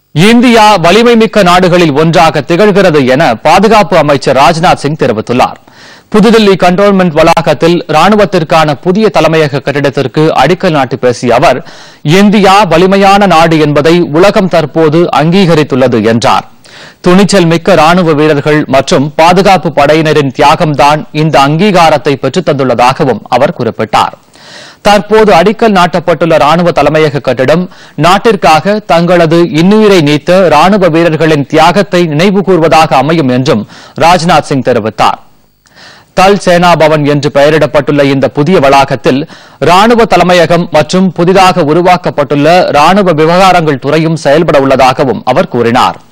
India வலிமை மிக்க நாடுகளில் ஒன்றாக திகழ்கிறது என பாதுகாப்பு அமைச்சர் ராஜ்நாத் சிங் தெரிவித்துள்ளார் புதுதில்லி கண்டோன்மெண்ட் வளாகத்தில் ராணுவத்திற்கான புதிய தலைமையக கட்டிடத்திற்கு அடிக்கல் நாட்டி பேசிய அவர் இந்தியா வலிமையான நாடு என்பதை உலகம் தற்போது அங்கீகரித்துள்ளது என்றார் துணிச்சல் மிக்க ராணுவ வீரர்கள் மற்றும் பாதுகாப்பு படையினரின் தியாகம்தான் இந்த அங்கீகாரத்தை பெற்றுத் தந்துள்ளதாகவும் அவர் குறிப்பிட்டார் தற்போது அடிக்கல் நாட்டப்பட்டுள்ள ராணுவ தலைமையக கட்டிடம் நாட்டிற்காக தங்களது இன்னுயிரை நீத்த ராணுவ வீரர்களின் தியாகத்தை நினைவு கூர்வதாக அமையும் என்றும் ராஜ்நாத் சிங் தெரிவித்தார் தல் சேனா பவன் என்று பெயரிடப்பட்டுள்ள இந்த புதிய வளாகத்தில் ராணுவ தலைமையகம் மற்றும் புதிதாக உருவாக்கப்பட்டுள்ள ராணுவ விவகாரங்கள் துறையும் செயல்பட உள்ளதாகவும் அவர் கூறினார்